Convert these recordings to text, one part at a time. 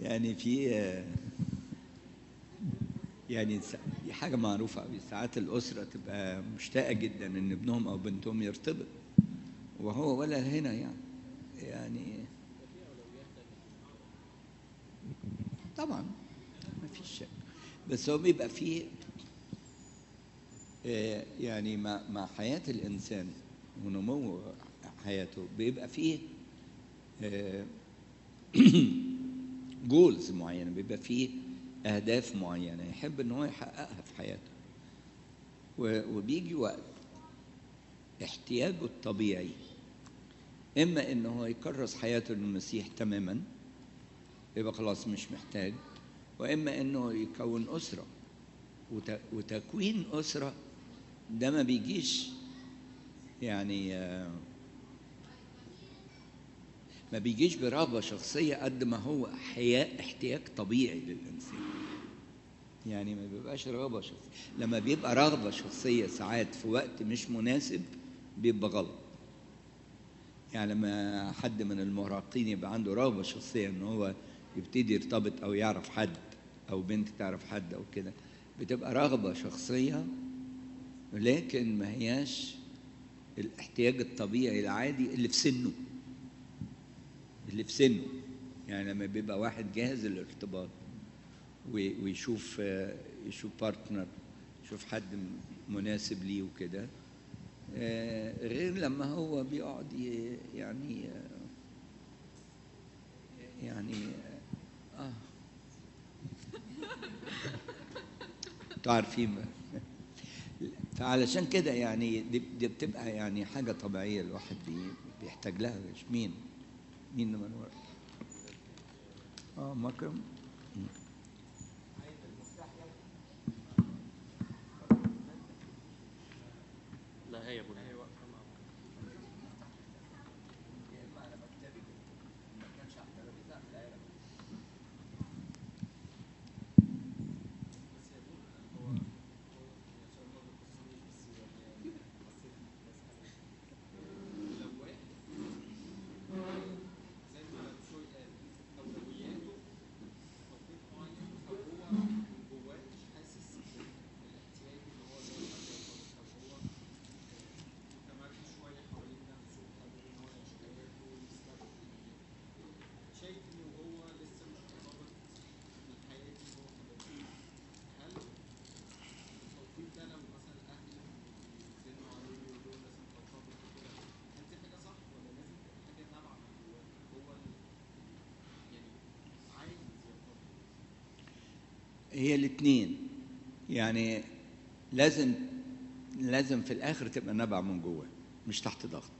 يعني في يعني س- دي حاجة معروفة أوي ساعات الأسرة تبقى مشتاقة جدا إن ابنهم أو بنتهم يرتبط وهو ولا هنا يعني يعني طبعا ما فيش شك بس هو بيبقى فيه آه، يعني مع مع حياة الإنسان ونمو حياته بيبقى فيه جولز معينة بيبقى فيه أهداف معينة يحب إن هو يحققها في حياته و- وبيجي وقت احتياجه الطبيعي إما إن هو يكرس حياته للمسيح تماما يبقى خلاص مش محتاج وإما إنه يكون أسرة وت- وتكوين أسرة ده ما بيجيش يعني آه، ما بيجيش برغبة شخصية قد ما هو حياء احتياج طبيعي للإنسان يعني ما بيبقاش رغبة شخصية لما بيبقى رغبة شخصية ساعات في وقت مش مناسب بيبقى غلط يعني لما حد من المراهقين يبقى عنده رغبة شخصية ان هو يبتدي يرتبط او يعرف حد او بنت تعرف حد او كده بتبقى رغبة شخصية لكن ما هياش الاحتياج الطبيعي العادي اللي في سنه اللي في سنه يعني لما بيبقى واحد جاهز للارتباط وي- ويشوف آه، يشوف بارتنر يشوف حد م- مناسب ليه وكده آه، غير لما هو بيقعد ي- يعني آه، يعني اه آه. انتوا عارفين بقى. فعلشان كده يعني دي, دي بتبقى يعني حاجة طبيعية الواحد بي- بيحتاج لها مش مين مين من ورا اه مكرم مم. لا هي ابو هي الاثنين يعني لازم لازم في الاخر تبقى نبع من جوه مش تحت ضغط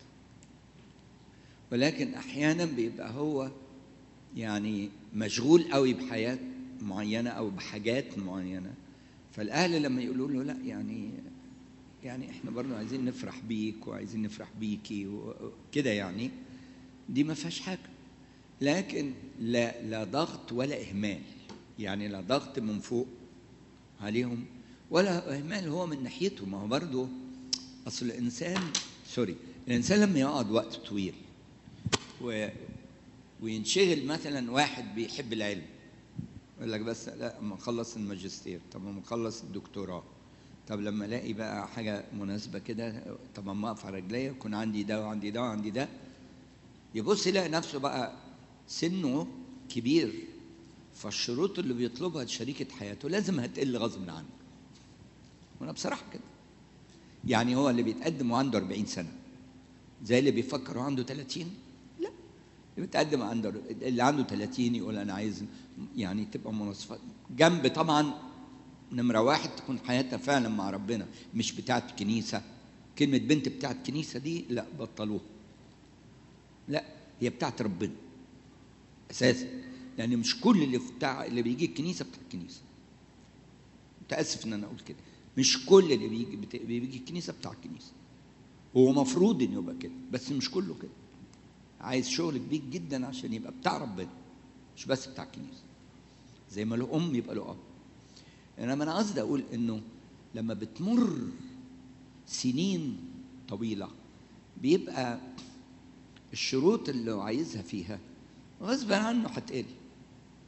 ولكن احيانا بيبقى هو يعني مشغول قوي بحياه معينه او بحاجات معينه فالاهل لما يقولوا له لا يعني يعني احنا برضه عايزين نفرح بيك وعايزين نفرح بيكي وكده يعني دي ما فيهاش حاجه لكن لا لا ضغط ولا اهمال يعني لا ضغط من فوق عليهم ولا اهمال هو من ناحيته ما هو برضه اصل الانسان سوري الانسان لما يقعد وقت طويل و وينشغل مثلا واحد بيحب العلم يقول لك بس لا اما نخلص الماجستير طب اما نخلص الدكتوراه طب لما الاقي بقى حاجه مناسبه كده طب اما اقف على رجليا يكون عندي ده وعندي ده وعندي ده يبص يلاقي نفسه بقى سنه كبير فالشروط اللي بيطلبها شريكة حياته لازم هتقل غصب عنه وانا بصراحة كده يعني هو اللي بيتقدم وعنده 40 سنة زي اللي بيفكر وعنده 30 لا اللي بيتقدم عنده اللي عنده 30 يقول انا عايز يعني تبقى مناصفات جنب طبعا نمرة واحد تكون حياتها فعلا مع ربنا مش بتاعت كنيسة كلمة بنت بتاعت كنيسة دي لا بطلوها لا هي بتاعت ربنا اساسا يعني مش كل اللي بتاع اللي بيجي الكنيسه بتاع الكنيسه متاسف ان انا اقول كده مش كل اللي بيجي بت... بيجي الكنيسه بتاع الكنيسه هو مفروض انه يبقى كده بس مش كله كده عايز شغل كبير جدا عشان يبقى بتاع ربنا مش بس بتاع الكنيسه زي ما له ام يبقى له اب انما انا قصدي اقول انه لما بتمر سنين طويله بيبقى الشروط اللي هو عايزها فيها غصب عنه هتقل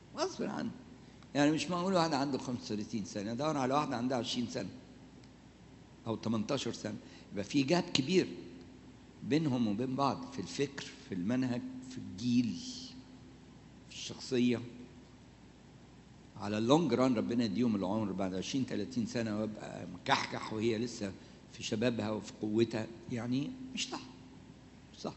غصب عنه يعني مش معقول واحد عنده 35 سنه يدور على واحده عندها 20 سنه او 18 سنه يبقى في جاب كبير بينهم وبين بعض في الفكر في المنهج في الجيل في الشخصيه على اللونج ران ربنا يديهم العمر بعد 20 30 سنه وابقى مكحكح وهي لسه في شبابها وفي قوتها يعني مش صح مش صح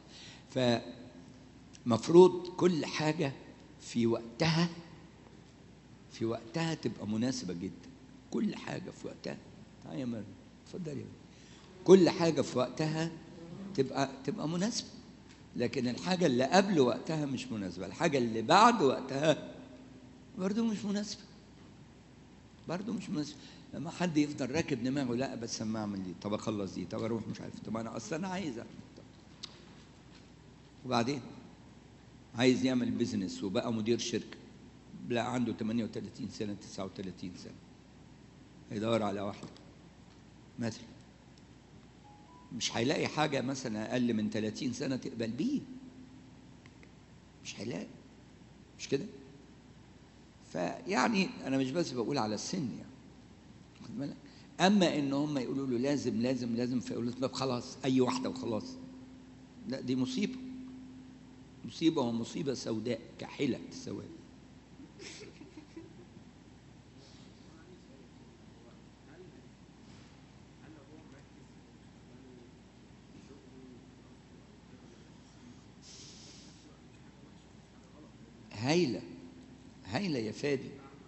فمفروض كل حاجه في وقتها في وقتها تبقى مناسبه جدا كل حاجه في وقتها تعالى يا مريم اتفضلي يا كل حاجه في وقتها تبقى تبقى مناسبه لكن الحاجه اللي قبل وقتها مش مناسبه الحاجه اللي بعد وقتها برضه مش مناسبة برضه مش مناسبة لما حد يفضل راكب دماغه لا بس اما اعمل دي طب اخلص دي طب اروح مش عارف طب انا اصل انا عايز أعمل. طب. وبعدين عايز يعمل بيزنس وبقى مدير شركة لا عنده 38 سنة 39 سنة هيدور على واحدة مثلا مش هيلاقي حاجة مثلا أقل من 30 سنة تقبل بيه مش هيلاقي مش كده؟ فيعني انا مش بس بقول على السن يعني واخد بالك اما ان هم يقولوا له لازم لازم لازم فيقول له طب خلاص اي واحده وخلاص لا دي مصيبه مصيبه ومصيبه سوداء كحله السواد هايله هايله يا فادي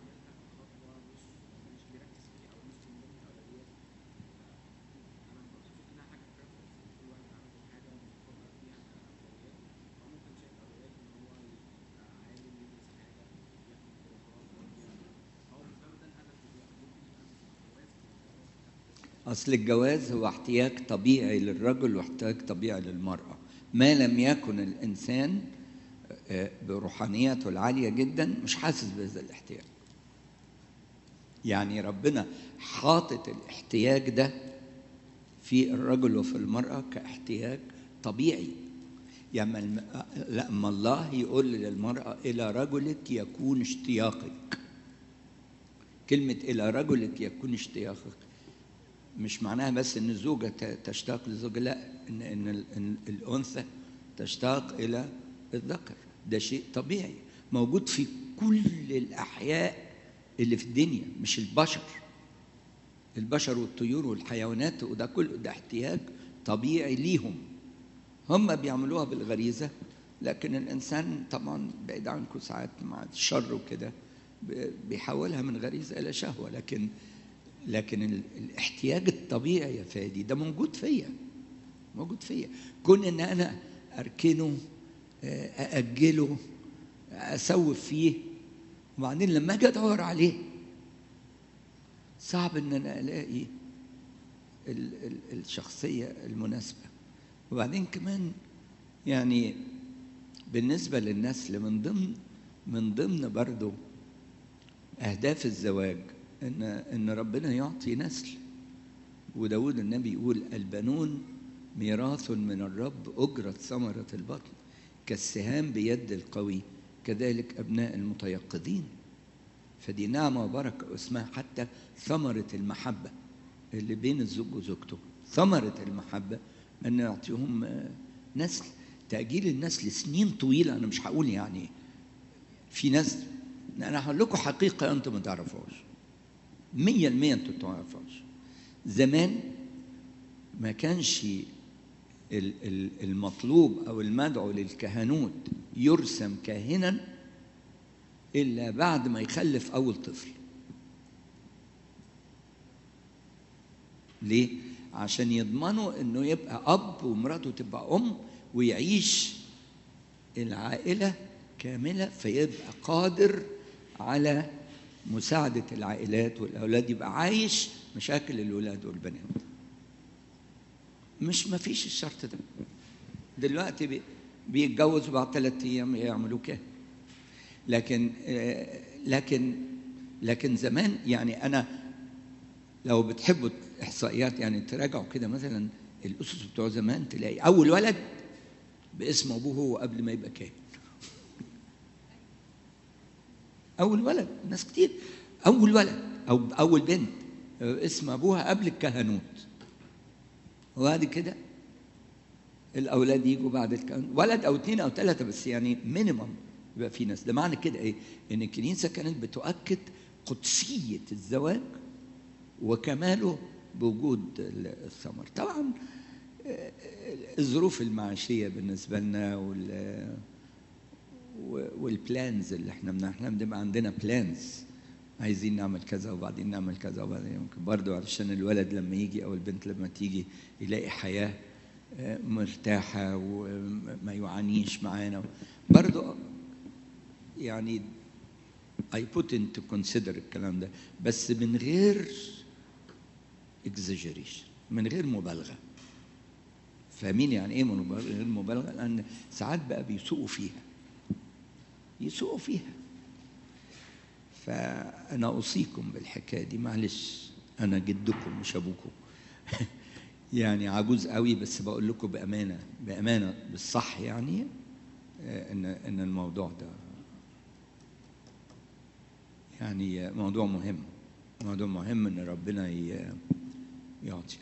أصل الجواز هو احتياج طبيعي للرجل واحتياج طبيعي للمرأة ما لم يكن الإنسان بروحانيته العالية جدا مش حاسس بهذا الاحتياج يعني ربنا حاطط الاحتياج ده في الرجل وفي المرأة كاحتياج طبيعي يعني لما الله يقول للمرأة إلى رجلك يكون اشتياقك كلمة إلى رجلك يكون اشتياقك مش معناها بس ان الزوجه تشتاق للزوج لا ان ان, إن الانثى تشتاق الى الذكر ده شيء طبيعي موجود في كل الاحياء اللي في الدنيا مش البشر البشر والطيور والحيوانات وده كله ده احتياج طبيعي ليهم هم بيعملوها بالغريزه لكن الانسان طبعا بعيد عنكم ساعات مع الشر وكده بيحولها من غريزه الى شهوه لكن لكن الاحتياج الطبيعي يا فادي ده موجود فيا موجود فيا كون ان انا اركنه ااجله اسوف فيه وبعدين لما اجي ادور عليه صعب ان انا الاقي ال ال الشخصيه المناسبه وبعدين كمان يعني بالنسبه للنسل من ضمن من ضمن برضه اهداف الزواج ان ان ربنا يعطي نسل وداود النبي يقول البنون ميراث من الرب أجرة ثمرة البطن كالسهام بيد القوي كذلك أبناء المتيقظين فدي نعمة وبركة اسمها حتى ثمرة المحبة اللي بين الزوج وزوجته ثمرة المحبة أن يعطيهم نسل تأجيل النسل سنين طويلة أنا مش هقول يعني في ناس أنا هقول لكم حقيقة أنتم ما تعرفوهاش مية المية أنتم ما تعرفوهاش زمان ما كانش المطلوب او المدعو للكهنوت يرسم كاهنا الا بعد ما يخلف اول طفل ليه عشان يضمنوا انه يبقى اب ومراته تبقى ام ويعيش العائله كامله فيبقى قادر على مساعده العائلات والاولاد يبقى عايش مشاكل الولاد والبنات مش ما فيش الشرط ده دلوقتي بي بيتجوزوا بعد ثلاث ايام يعملوا كده لكن آه لكن لكن زمان يعني انا لو بتحبوا احصائيات يعني تراجعوا كده مثلا الاسس بتوع زمان تلاقي اول ولد باسم ابوه هو قبل ما يبقى كاهن اول ولد ناس كتير اول ولد او اول بنت اسم ابوها قبل الكهنوت وبعد كده الاولاد يجوا بعد الكهنوت ولد او اثنين او ثلاثه بس يعني مينيمم يبقى في ناس ده معنى كده ايه ان الكنيسه كانت بتؤكد قدسيه الزواج وكماله بوجود الثمر طبعا الظروف المعيشيه بالنسبه لنا وال والبلانز اللي احنا بن احنا بنبقى عندنا بلانز عايزين نعمل كذا وبعدين نعمل كذا وبعدين يمكن برضه علشان الولد لما يجي او البنت لما تيجي يلاقي حياه مرتاحه وما يعانيش معانا برضه يعني I put into consider الكلام ده بس من غير exaggeration من غير مبالغه فاهمين يعني ايه من غير مبالغه لان ساعات بقى بيسوقوا فيها يسوقوا فيها فانا اوصيكم بالحكايه دي معلش انا جدكم مش ابوكم يعني عجوز قوي بس بقول لكم بامانه بامانه بالصح يعني ان ان الموضوع ده يعني موضوع مهم موضوع مهم ان ربنا يعطي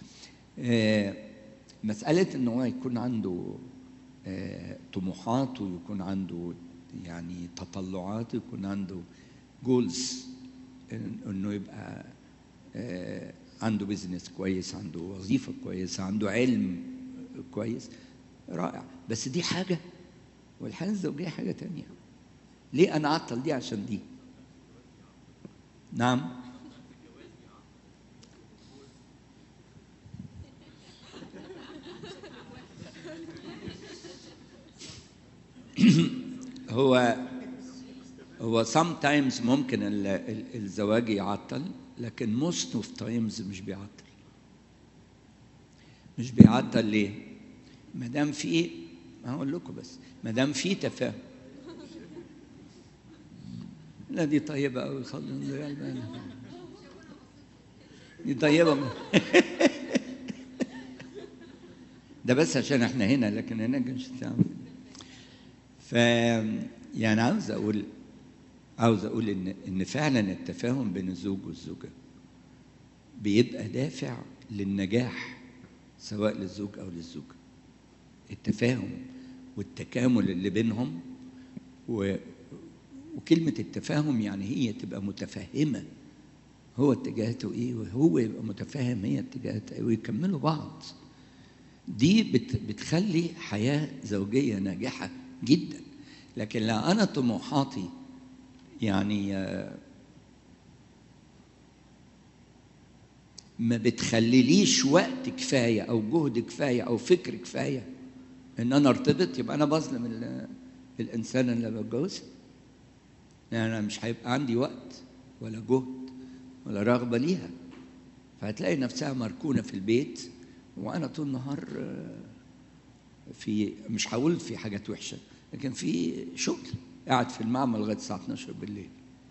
مساله ان هو يكون عنده طموحات ويكون عنده يعني تطلعات يكون عنده جولز انه يبقى عنده بيزنس كويس عنده وظيفه كويسه عنده علم كويس رائع بس دي حاجه والحياه الزوجيه حاجه تانية ليه انا اعطل دي عشان دي نعم هو هو sometimes ممكن الزواج يعطل لكن most of times مش بيعطل مش بيعطل ليه؟ ما دام في هقول لكم بس ما دام في تفاهم لا دي طيبة قوي خالص دي طيبة ده بس عشان احنا هنا لكن هناك مش هتعمل ف يعني عاوز اقول عاوز اقول ان ان فعلا التفاهم بين الزوج والزوجه بيبقى دافع للنجاح سواء للزوج او للزوجه التفاهم والتكامل اللي بينهم و وكلمة التفاهم يعني هي تبقى متفهمة هو اتجاهاته ايه وهو يبقى متفاهم هي اتجاهاتها ايه ويكملوا بعض دي بت بتخلي حياة زوجية ناجحة جدا لكن لو أنا طموحاتي يعني ما بتخليليش وقت كفاية أو جهد كفاية أو فكر كفاية إن أنا أرتبط يبقى أنا بظلم الإنسان اللي بتجوزها يعني أنا مش هيبقى عندي وقت ولا جهد ولا رغبة ليها فهتلاقي نفسها مركونة في البيت وأنا طول النهار في مش هقول في حاجات وحشة لكن في شغل قاعد في المعمل لغاية الساعة 12 بالليل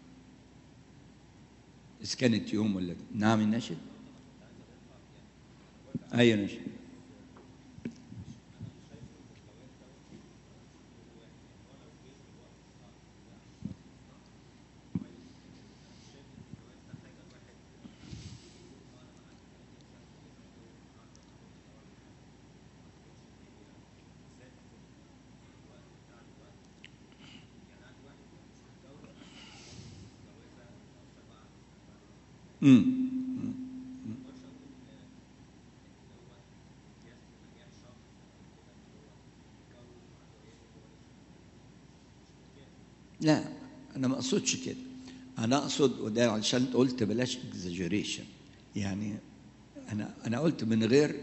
إذا كانت يوم ولا نعم الناشد أيوة ناشد امم لا انا ما اقصدش كده انا اقصد وده علشان قلت بلاش اكزاجيريشن يعني انا انا قلت من غير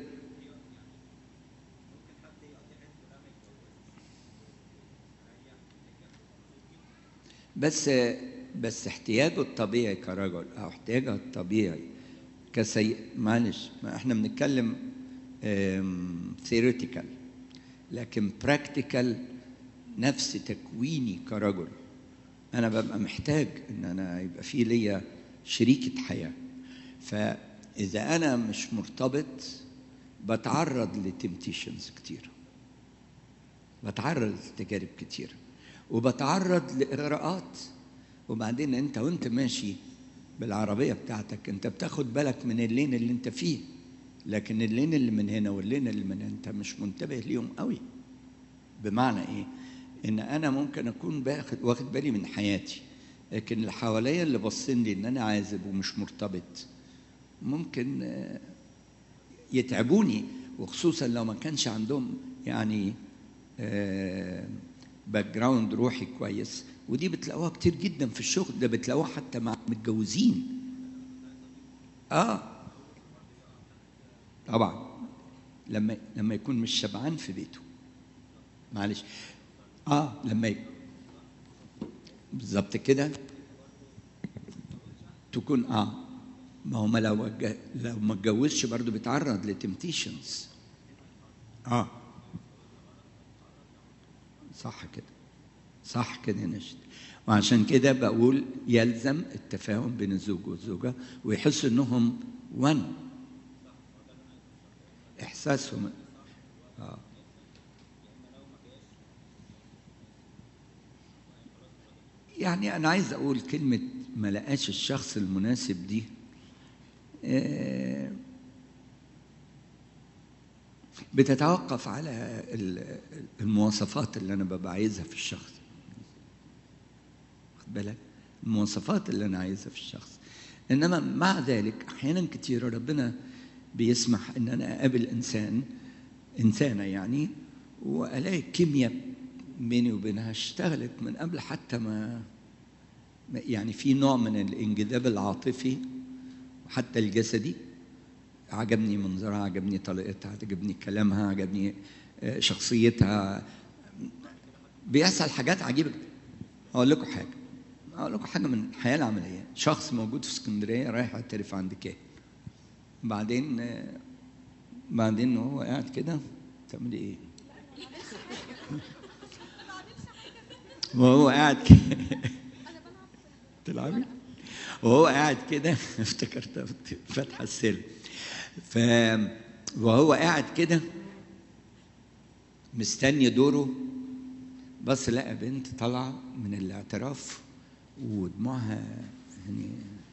بس بس احتياجه الطبيعي كرجل او احتياجها الطبيعي كسي معلش ما احنا بنتكلم ثيوريتيكال لكن براكتيكال نفس تكويني كرجل انا ببقى محتاج ان انا يبقى في ليا شريكه حياه فاذا انا مش مرتبط بتعرض لتمتيشنز كتير بتعرض لتجارب كتير وبتعرض لاغراءات وبعدين انت وانت ماشي بالعربيه بتاعتك انت بتاخد بالك من اللين اللي انت فيه لكن اللين اللي من هنا واللين اللي من هنا انت مش منتبه ليهم قوي بمعنى ايه ان انا ممكن اكون باخد واخد بالي من حياتي لكن اللي حواليا اللي باصين لي ان انا عازب ومش مرتبط ممكن آه، يتعبوني وخصوصا لو ما كانش عندهم يعني باك جراوند روحي كويس ودي بتلاقوها كتير جدا في الشغل ده بتلاقوها حتى مع متجوزين اه طبعا لما لما يكون مش شبعان في بيته معلش اه لما يكون بالظبط كده تكون اه ما هو ما لو اتج- لو ما اتجوزش برضه بيتعرض لتمتيشنز اه صح كده صح كده يا نشد وعشان كده بقول يلزم التفاهم بين الزوج والزوجة ويحسوا انهم ون احساسهم اه يعني انا عايز اقول كلمه ما لقاش الشخص المناسب دي آه، بتتوقف على ال- المواصفات اللي انا ببقى عايزها في الشخص خد بالك المواصفات اللي انا عايزها في الشخص انما مع ذلك احيانا كتير ربنا بيسمح ان انا اقابل انسان انسانه يعني والاقي كيمياء بيني وبينها اشتغلت من قبل حتى ما ما- يعني في نوع من الانجذاب العاطفي وحتى الجسدي عجبني منظرها عجبني طريقتها عجبني كلامها عجبني آه، شخصيتها بيحصل حاجات عجيبه جدا اقول لكم حاجه اقول لكم حاجه من الحياه العمليه شخص موجود في اسكندريه رايح يعترف عند كاهن بعدين آه، بعدين وهو قاعد كده تعملي ايه وهو قاعد كده تلعبي وهو قاعد كده افتكرت فاتحه السلم ف وهو قاعد كده مستني دوره بس لقى بنت طالعه من الاعتراف ودموعها يعني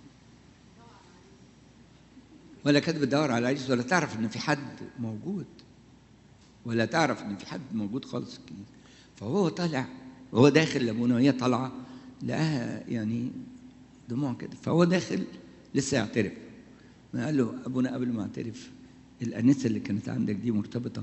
ولا كانت بتدور على عريس ولا تعرف ان في حد موجود ولا تعرف ان في حد موجود خالص في الكنيسه فهو طالع وهو داخل لابونا وهي طالعه لقاها يعني دموع كده فهو داخل لسه يعترف قال له ابونا قبل ما اعترف الانسه اللي كانت عندك دي مرتبطه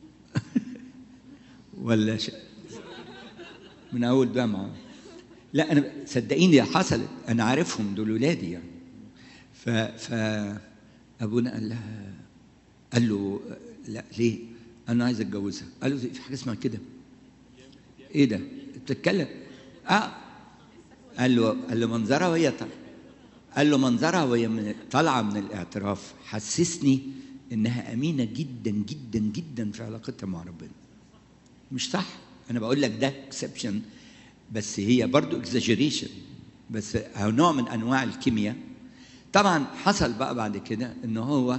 ولا ش... من اول دمعه لا انا صدقيني حصلت انا عارفهم دول ولادي يعني ف ف ابونا قال لها قال له لا ليه؟ انا عايز اتجوزها قال له في حاجه اسمها كده ايه ده؟ بتتكلم اه قال له قال له منظرها وهي طالعه قال له منظرها وهي من طالعه من الاعتراف حسسني انها امينه جدا جدا جدا في علاقتها مع ربنا مش صح انا بقول لك ده اكسبشن بس هي برضو اكزاجيريشن بس هو نوع من انواع الكيمياء طبعا حصل بقى بعد كده ان هو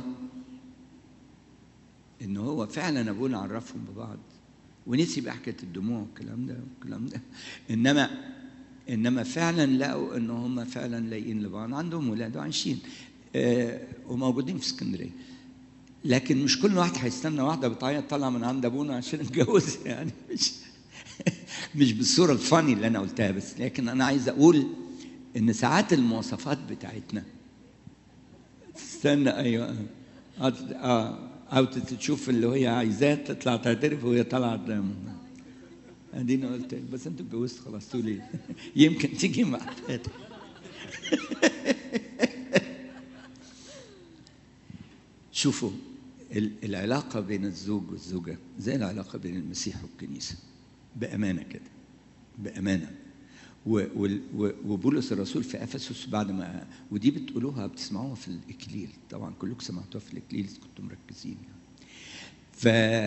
ان هو فعلا ابونا عرفهم ببعض ونسي بقى حكايه الدموع والكلام ده والكلام ده انما انما فعلا لقوا ان هم فعلا لاقيين لبعض عندهم ولاد وعايشين آه وموجودين في اسكندريه لكن مش كل واحد هيستنى واحده بتعيط طالعه من عند ابونا عشان يتجوز يعني مش مش بالصوره الفاني اللي انا قلتها بس لكن انا عايز اقول ان ساعات المواصفات بتاعتنا تستنى ايوه اه, آه. او تشوف اللي هي عايزاه تطلع تعترف وهي طالعه قدامه اديني قلت بس انت اتجوزت خلاص تقول ايه يمكن تيجي مع فاتح شوفوا العلاقه بين الزوج والزوجه زي العلاقه بين المسيح والكنيسه بامانه كده بامانه وبولس الرسول في افسس بعد ما ودي بتقولوها بتسمعوها في الاكليل طبعا كلكم سمعتوها في الاكليل كنتم مركزين يعني ف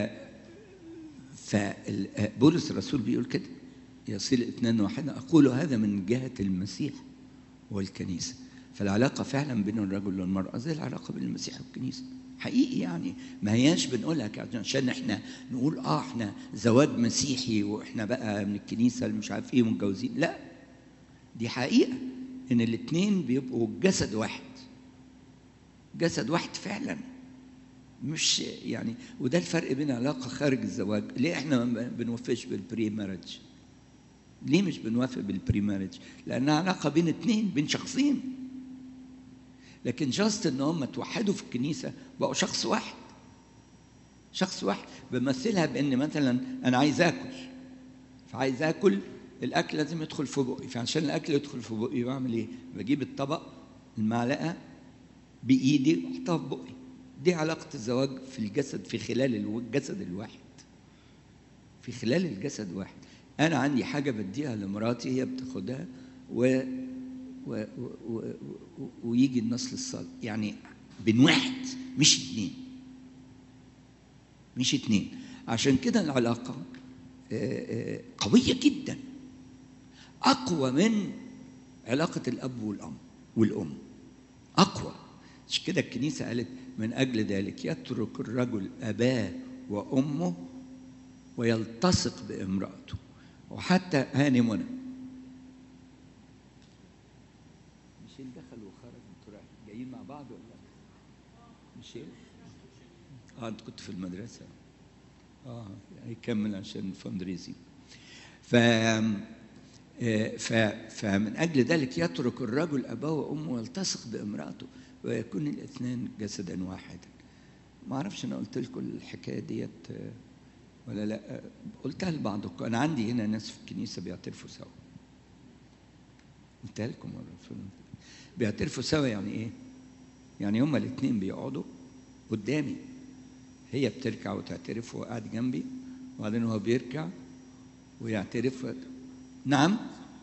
فبولس الرسول بيقول كده يصل اثنان واحدة أقول هذا من جهة المسيح والكنيسة فالعلاقة فعلا بين الرجل والمرأة زي العلاقة بين المسيح والكنيسة حقيقي يعني ما هياش بنقولها عشان احنا نقول اه احنا زواج مسيحي واحنا بقى من الكنيسة اللي مش عارف ايه ومتجوزين لا دي حقيقه ان الاثنين بيبقوا جسد واحد جسد واحد فعلا مش يعني وده الفرق بين علاقه خارج الزواج ليه احنا ما بنوافقش بالبري مارج ليه مش بنوافق بالبري مارج لانها علاقه بين اثنين بين شخصين لكن جاست ان هم توحدوا في الكنيسه بقوا شخص واحد شخص واحد بمثلها بان مثلا انا عايز اكل فعايز اكل الاكل لازم يدخل في بقي فعشان الاكل يدخل في بقي بعمل ايه بجيب الطبق المعلقه بايدي واحطها في بقي دي علاقه الزواج في الجسد في خلال الجسد الواحد في خلال الجسد واحد انا عندي حاجه بديها لمراتي هي بتاخدها و و... و... و... و... ويجي النصل الصالح يعني بين واحد مش اتنين مش اتنين عشان كده العلاقة قوية جدا أقوى من علاقة الأب والأم والأم أقوى عشان كده الكنيسة قالت من أجل ذلك يترك الرجل أباه وأمه ويلتصق بامرأته وحتى هاني منى ميشيل دخل وخرج انتوا جايين مع بعض ولا ميشيل؟ اه انت كنت في المدرسه اه هيكمل عشان فندريزي ف ف فمن اجل ذلك يترك الرجل اباه وامه ويلتصق بامراته ويكون الاثنين جسدا واحدا ما اعرفش انا قلت لكم الحكايه ديت ولا لا قلتها لبعضكم انا عندي هنا ناس في الكنيسه بيعترفوا سوا قلتها لكم مره بيعترفوا سوا يعني ايه يعني هما الاثنين بيقعدوا قدامي هي بتركع وتعترف وهو قاعد جنبي وبعدين هو بيركع ويعترف و... نعم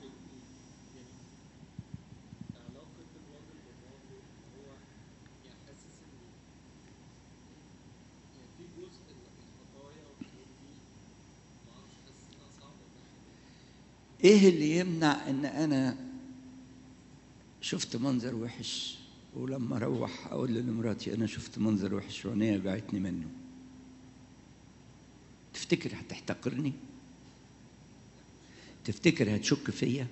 ايه اللي يمنع ان انا شفت منظر وحش ولما اروح اقول لمراتي انا شفت منظر وحش وعينيا وجعتني منه تفتكر هتحتقرني تفتكر هتشك فيا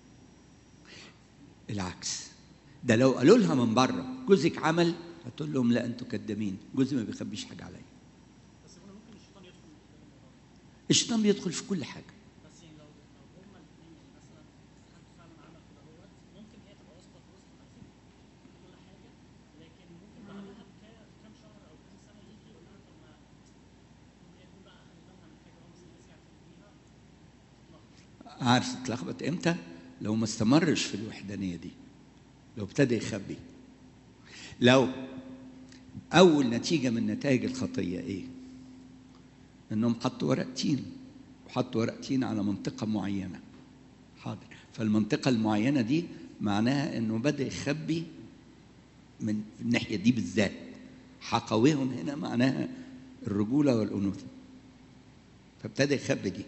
العكس ده لو قالوا لها من بره جوزك عمل هتقول لهم لا انتوا كدابين جوزي ما بيخبيش حاجه عليا بس هنا ممكن الشيطان يدخل الشيطان بيدخل في كل حاجه بس يعني لو لو هما الاثنين يعني مثلا حد فعلا عمل كده هوت ممكن هي تبقى واثقه في وسط عارفين كل حاجه لكن ممكن بعدها بكام كام شهر او كام سنه يجي يقول لها طب ما ممكن يكون بقى خلي بالها من حاجه هو مش ناسي يعترف بيها تتلخبط عارف اتلخبط امتى لو ما استمرش في الوحدانيه دي لو ابتدى يخبي لو اول نتيجه من نتائج الخطيه ايه انهم حطوا ورق تين وحطوا ورق تين على منطقه معينه حاضر فالمنطقه المعينه دي معناها انه بدا يخبي من الناحيه دي بالذات حقويهم هنا معناها الرجوله والانوثه فابتدى يخبي دي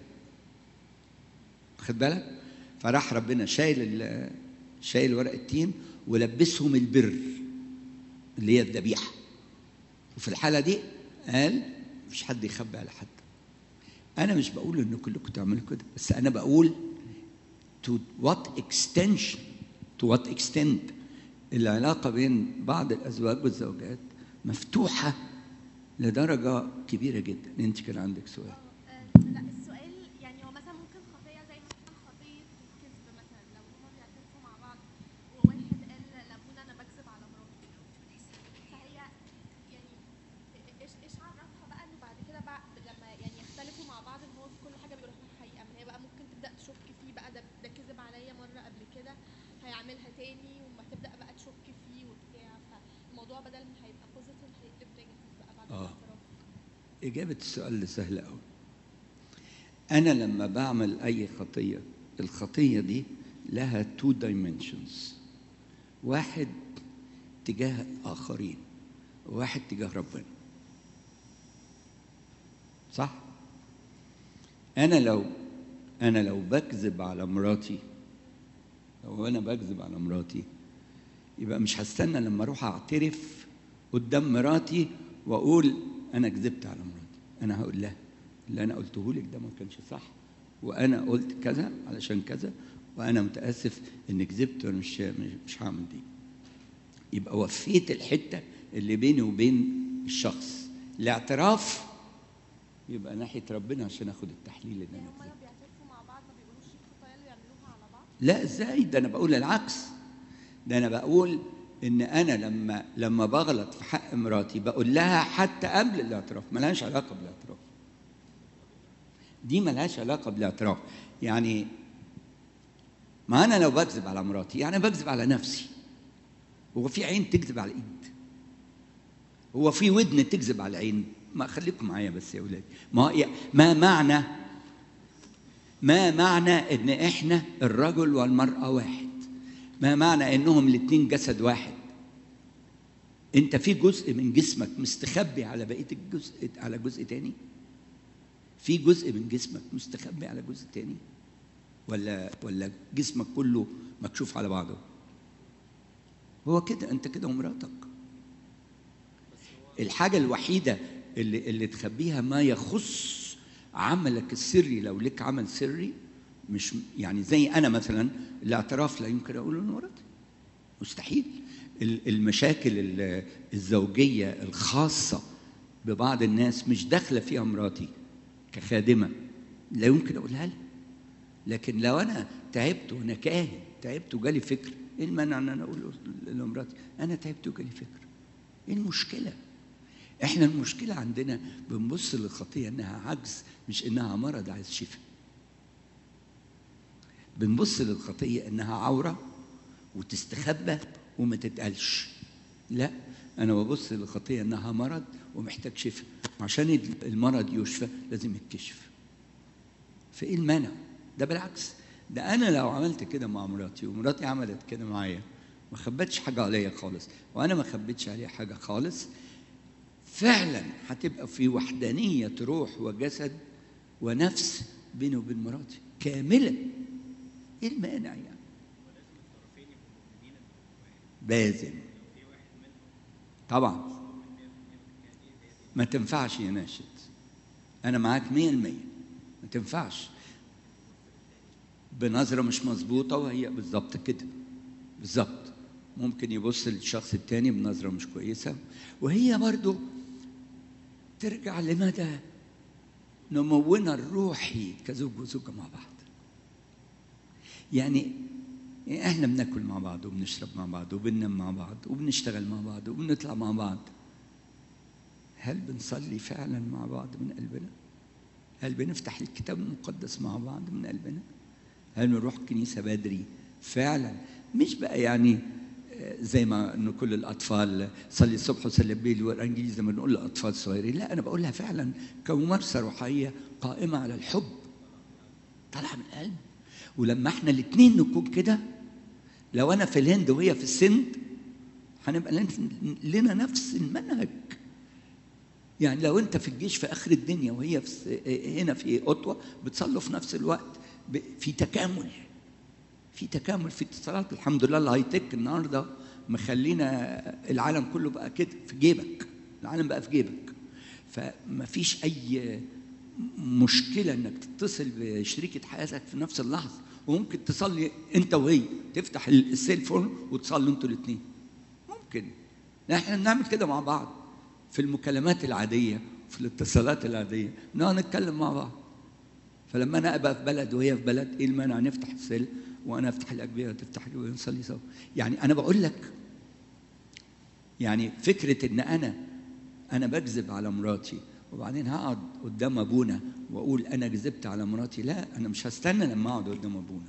خد بالك فراح ربنا شايل ال- شايل ورق التين ولبسهم البر اللي هي الذبيحه وفي الحاله دي قال مفيش حد يخبي على حد انا مش بقول ان كلكم تعملوا كده بس انا بقول to what extension to what extent العلاقه بين بعض الازواج والزوجات مفتوحه لدرجه كبيره جدا انت كان عندك سؤال آه، لا السؤال يعني هو مثلا ممكن خطيه زي مثلا خطيه الكذب مثلا لو هما بيعترفوا مع بعض وواحد قال لابونا انا بكذب على مراتي فهي يعني ايش ايش عرفها بقى انه بعد كده بعد لما يعني يختلفوا مع بعض ان هو في كل حاجه بيقول لها الحقيقه ما هي بقى ممكن تبدا تشك فيه بقى ده ده كذب عليا مره قبل كده هيعملها تاني وما تبدا بقى تشك فيه وبتاع فالموضوع بدل ما هيبقى بوزيتيف هيقلب نيجاتيف بقى بعد آه. الاعتراف إجابة السؤال ده سهلة أوي أنا لما بعمل أي خطية الخطية دي لها تو دايمنشنز واحد تجاه آخرين وواحد تجاه ربنا صح؟ أنا لو أنا لو بكذب على مراتي لو أنا بكذب على مراتي يبقى مش هستنى لما أروح أعترف قدام مراتي وأقول أنا كذبت على مراتي أنا هقول لها اللي أنا قلته لك ده ما كانش صح وأنا قلت كذا علشان كذا وانا متاسف اني كذبت وانا مش مش- مش هعمل دي يبقى وفيت الحته اللي بيني وبين الشخص الاعتراف يبقى ناحيه ربنا عشان اخد التحليل اللي يعني انا هم كذبت لو بيعترفوا مع بعض ما بيقولوش الخطايا اللي بيعملوها على بعض لا ازاي ده انا بقول العكس ده انا بقول ان انا لما لما بغلط في حق مراتي بقول لها حتى قبل الاعتراف ملهاش علاقه بالاعتراف دي ملهاش علاقه بالاعتراف يعني ما انا لو بكذب على مراتي يعني بكذب على نفسي هو في عين تكذب على الايد هو في ودن تكذب على العين ما خليكم معايا بس يا اولاد ما هي- ما معنى ما معنى ان احنا الرجل والمراه واحد ما معنى انهم الاثنين جسد واحد انت في جزء من جسمك مستخبي على بقيه الجزء على جزء تاني في جزء من جسمك مستخبي على جزء تاني ولا ولا جسمك كله مكشوف على بعضه هو كده انت كده ومراتك الحاجه الوحيده اللي اللي تخبيها ما يخص عملك السري لو لك عمل سري مش يعني زي انا مثلا الاعتراف لا يمكن اقوله لمراتي مستحيل ال- المشاكل ال- الزوجيه الخاصه ببعض الناس مش داخله فيها مراتي كخادمه لا يمكن اقولها لها لكن لو انا تعبت وانا كاهن تعبت وجالي فكر ايه المانع ان انا اقول لمراتي انا تعبت وجالي فكر ايه المشكله احنا المشكله عندنا بنبص للخطيه انها عجز مش انها مرض عايز شفاء بنبص للخطيه انها عوره وتستخبى وما تتقالش لا انا ببص للخطيه انها مرض ومحتاج شفاء عشان المرض يشفى لازم يتكشف فايه المانع ده بالعكس ده انا لو عملت كده مع مراتي ومراتي عملت كده معايا ما خبتش حاجه عليا خالص وانا ما خبيتش عليها حاجه خالص فعلا هتبقى في وحدانيه روح وجسد ونفس بيني وبين مراتي كامله ايه المانع يعني لازم طبعا ما تنفعش يا ناشد انا معاك مية المية ما تنفعش بنظرة مش مظبوطة وهي بالظبط كده بالظبط ممكن يبص للشخص التاني بنظرة مش كويسة وهي برضو ترجع لمدى نمونا الروحي كزوج وزوجة مع بعض يعني احنا بناكل مع بعض وبنشرب مع بعض وبننام مع بعض وبنشتغل مع بعض وبنطلع مع بعض هل بنصلي فعلا مع بعض من قلبنا هل بنفتح الكتاب المقدس مع بعض من قلبنا هل بنروح الكنيسه بدري فعلا مش بقى يعني آه، زي ما انه كل الاطفال صلي الصبح وصلي بالليل والانجيل زي ما بنقول للاطفال الصغيرين لا انا بقولها فعلا كممارسه روحيه قائمه على الحب طالعه من القلب ولما احنا الاثنين نكون كده لو انا في الهند وهي في السند هنبقى لن- لنا نفس المنهج يعني لو انت في الجيش في اخر الدنيا وهي في س- هنا في اوتوا بتصلوا في نفس الوقت ب- في تكامل في تكامل في اتصالات الحمد لله الهاي تك النهارده مخلينا العالم كله بقى كده في جيبك العالم بقى في جيبك فما فيش اي مشكله انك تتصل بشريكه حياتك في نفس اللحظه وممكن تصلي انت وهي تفتح السيل فون وتصلوا انتوا الاثنين ممكن لا احنا بنعمل كده مع بعض في المكالمات العاديه في الاتصالات العاديه نقعد نتكلم مع بعض فلما انا ابقى في بلد وهي في بلد ايه المانع نفتح السيل وانا افتح الاجبيه وتفتح لي ونصلي سوا يعني انا بقول لك يعني فكره ان انا انا بكذب على مراتي وبعدين هقعد قدام ابونا واقول انا كذبت على مراتي لا انا مش هستنى لما اقعد قدام ابونا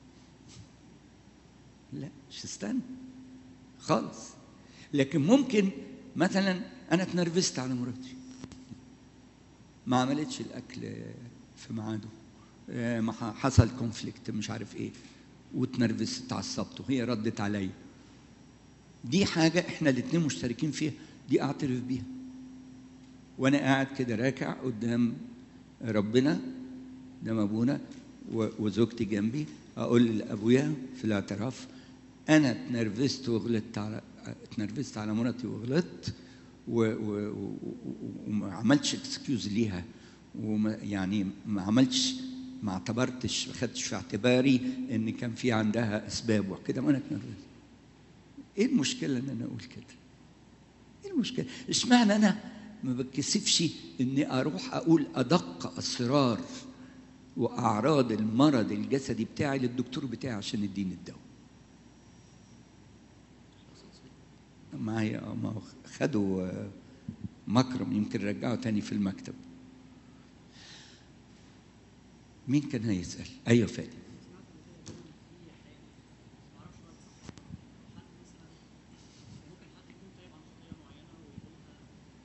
لا مش هستنى خالص لكن ممكن مثلا انا اتنرفزت على مراتي ما عملتش الاكل في ميعاده آه، ما ح- حصل كونفليكت مش عارف ايه واتنرفزت اتعصبت وهي ردت عليا دي حاجه احنا الاثنين مشتركين فيها دي اعترف بيها وانا قاعد كده راكع قدام ربنا قدام ابونا و- وزوجتي جنبي اقول لابويا في الاعتراف انا اتنرفزت وغلطت على اتنرفزت على مراتي وغلطت و- و- و- و- وما عملتش اكسكيوز ليها وما يعني ما عملتش ما اعتبرتش ما خدتش في اعتباري ان كان في عندها اسباب وكده وانا كان ايه المشكله ان انا اقول كده ايه المشكله اشمعنى انا ما بتكسفش اني اروح اقول ادق اسرار واعراض المرض الجسدي بتاعي للدكتور بتاعي عشان يديني الدواء معايا اه ما هو خدوا آه، مكرم يمكن رجعوا تاني في المكتب مين كان هيسأل؟ أيوة فادي ممكن حد يكون تايب عن خطيه معينه ويقولها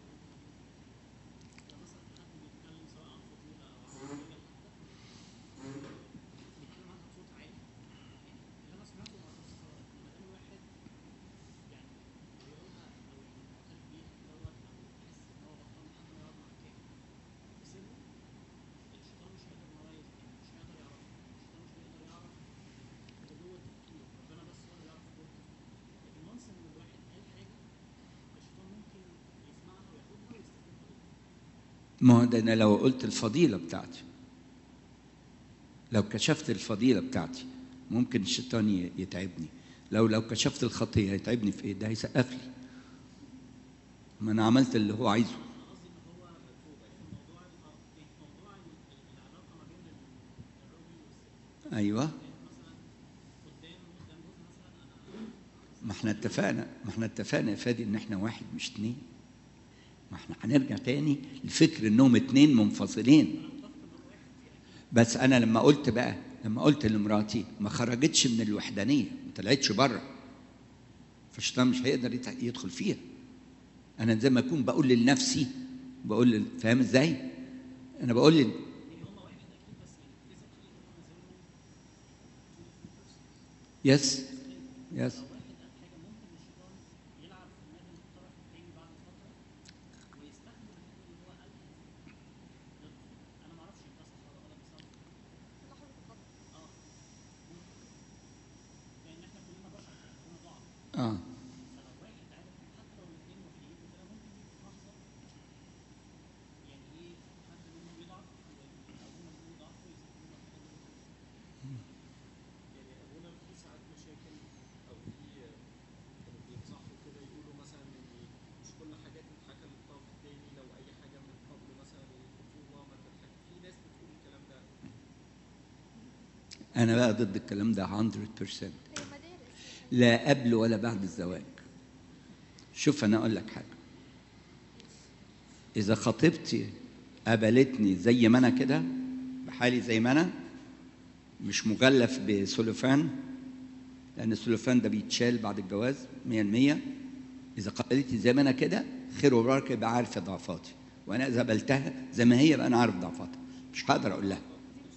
لو مثلا حد بيتكلم سواء عن فضيله او عن خطيه حتى بيتكلم عنها بصوت عالي يعني اللي انا سمعته مع الاستاذ ما دام الواحد يعني بيقولها او يعني معترف بيها دوت او حاسس ان هو غلطان لحد ما يقعد مع الكاهن بسره الشيطان مش هيقدر ان هو يز- يعني مش هيقدر يعرفه الشيطان مش هيقدر يعرف اللي جوه التفكير ربنا بس هو اللي يعرف جوه التفكير لكن وانس ان الواحد قال حاجه الشيطان ممكن يسمعها وياخدها ويستخدمها ضده ما هو ده أنا لو قلت الفضيلة بتاعتي لو كشفت الفضيلة بتاعتي ممكن الشيطان ي- يتعبني لو لو كشفت الخطية هيتعبني في إيه؟ ده هيسقف لي ما أنا عملت اللي هو عايزه انا قصدي ان هو في موضوع ال- اه في موضوع ال- ال- العلاقه ما بين ال- الراجل والست أيوه مثلا قدام قدام جوز مثلا انا ما احنا اتفقنا ما احنا اتفقنا يا فادي ان احنا واحد مش اتنين ما احنا هنرجع تاني لفكر انهم اتنين منفصلين بس انا لما قلت بقى لما قلت لمراتي ما خرجتش من الوحدانيه ما طلعتش بره فالشيطان مش هيقدر يت- يدخل فيها انا زي ما اكون بقول لنفسي بقول لل- فاهم ازاي انا بقول لل... يس يس واحد قال حاجه ممكن الشيطان يلعب في دماغ الطرف التاني بعد فتره ويستخدم الحاجه اللي هو قالها دي ضده انا ما اعرفش ده صح ولا غلط بس أنا- لحظة الغضب اه ممكن لان احنا كلنا بشر كلنا ضعف اه فلو واحد عارف حتى لو الاثنين موافقين وكده ممكن يجي في لحظه يعني ايه حد منهم يضعف او هما الاثنين يضعفوا ويستخدموا الحاجه دي ضده. يعني ابونا في ساعات مشاكل او في كانوا بينصحوا كده يقولوا مثلا ان مش كل حاجه تتحكى للطرف التاني لو اي حاجه من قبل مثلا الخطوبه ما تتحكى في ناس بتقول الكلام ده انا بقى ضد الكلام ده 100% هي مدارس لا قبل ولا بعد الزواج شوف انا اقول لك حاجه اذا خطيبتي قبلتني زي ما انا كده بحالي زي ما انا مش مغلف بسلوفان لان السلوفان ده بيتشال بعد الجواز 100% اذا قبلتني زي ما انا كده خير وبركه يبقى عارفه ضعفاتي وانا اذا قبلتها زي ما هي يبقى انا عارف ضعفاتها مش هقدر اقول لها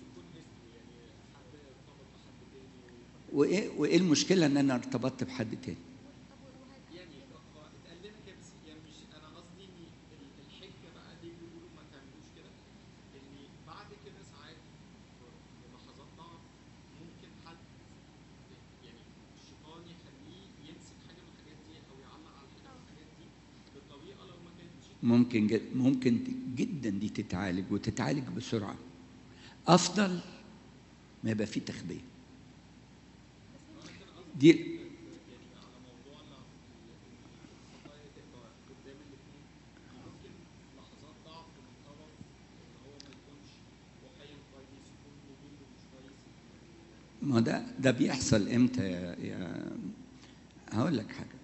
وايه وايه المشكله ان انا ارتبطت بحد تاني يعني هو اتقال لنا كده بس يعني مش انا قصدي ان ال- الحجه بقى دي بيقولوا ما تعملوش كده ان بعد كده ساعات في في لحظات ضعف ممكن حد يعني الشيطان يخليه يمسك حاجه من الحاجات دي او يعلق على حاجه من الحاجات دي بطريقه لو ما كانتش ممكن جد ممكن جدا دي تتعالج وتتعالج بسرعه افضل ما يبقى في تخبيه دي يعني على موضوع ال- الخطايا تبقى قدام الاثنين ممكن لحظات ضعف من طرف ان هو ما يكونش وحي كويس يكون مديره مش كويس ما ده ده بيحصل امتى يا, يا هقول لك حاجه